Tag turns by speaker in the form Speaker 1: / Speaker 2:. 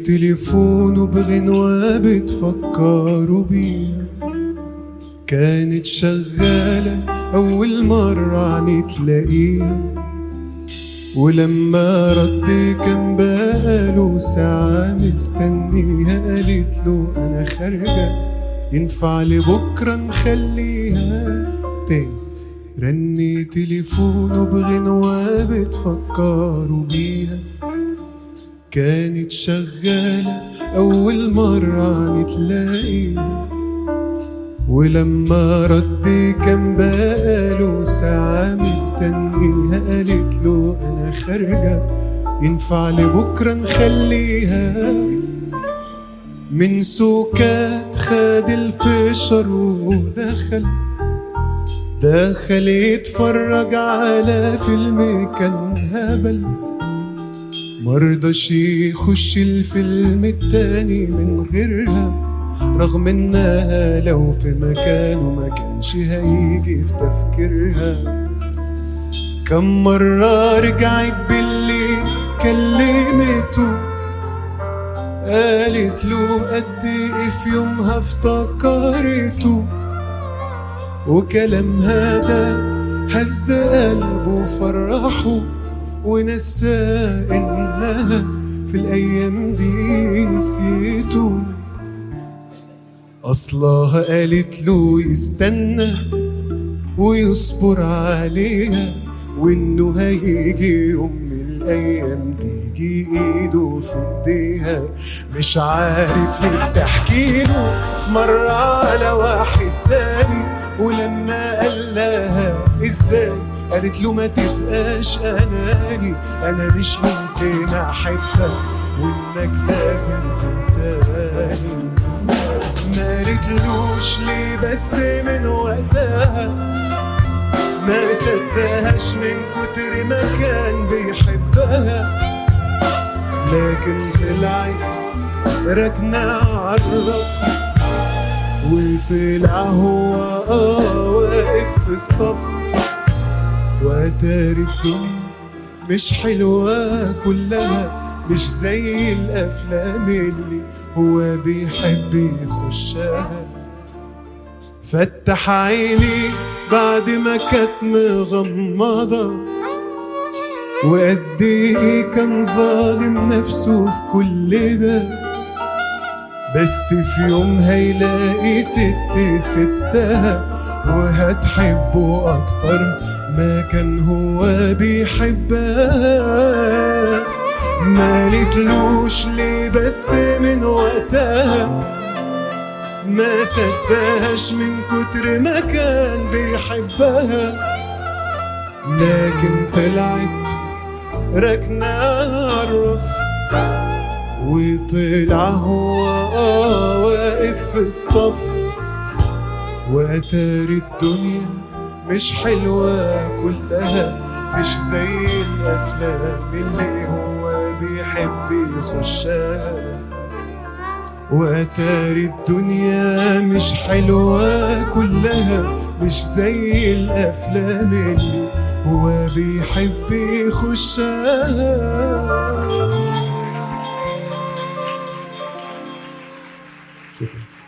Speaker 1: تليفونه بغنوة بتفكروا بيها كانت شغالة أول مرة عني تلاقيها ولما رد كان بقاله ساعة مستنيها قالت له أنا خارجة ينفع لبكرة نخليها تاني رني تليفونه بغنوة بتفكروا بيها كانت شغالة أول مرة نتلاقيها ولما رد كان بقاله ساعة مستنيها قالت له أنا خارجة ينفع لبكرة نخليها من سكات خد الفشر ودخل دخل يتفرج على فيلم كان هبل مرضاش يخش الفيلم التاني من غيرها رغم انها لو في مكانه ما كانش هيجي في تفكيرها كم مرة رجعت بالليل كلمته قالت له قد ايه في يومها افتكرته وكلامها ده هز قلبه وفرحه ونسى انها في الايام دي نسيته اصلها قالت له يستنى ويصبر عليها وانه هيجي يوم من الايام دي يجي ايده في ايديها مش عارف ليه تحكي له مرة على واحد تاني ولما قال لها ازاي قالت له ما تبقاش اناني انا مش ممكن احبك وانك لازم تنساني ما قالتلوش ليه بس من وقتها ما صدقهاش من كتر ما كان بيحبها لكن طلعت ركنة عالرف وطلع هو اه واقف في الصف واتاري الدنيا مش حلوة كلها مش زي الأفلام اللي هو بيحب يخشها فتح عيني بعد ما كانت مغمضة وقد ايه كان ظالم نفسه في كل ده بس في يوم هيلاقي ست ستها وهتحبه أكتر ما كان هو بيحبها ما قالتلوش ليه بس من وقتها ما صدقهاش من كتر ما كان بيحبها لكن طلعت ركنة عالرف وطلع هو آه واقف في الصف وأتاري الدنيا مش حلوة كلها مش زي الأفلام اللي هو بيحب يخشها وأتاري الدنيا مش حلوة كلها مش زي الأفلام اللي هو بيحب يخشها شكرا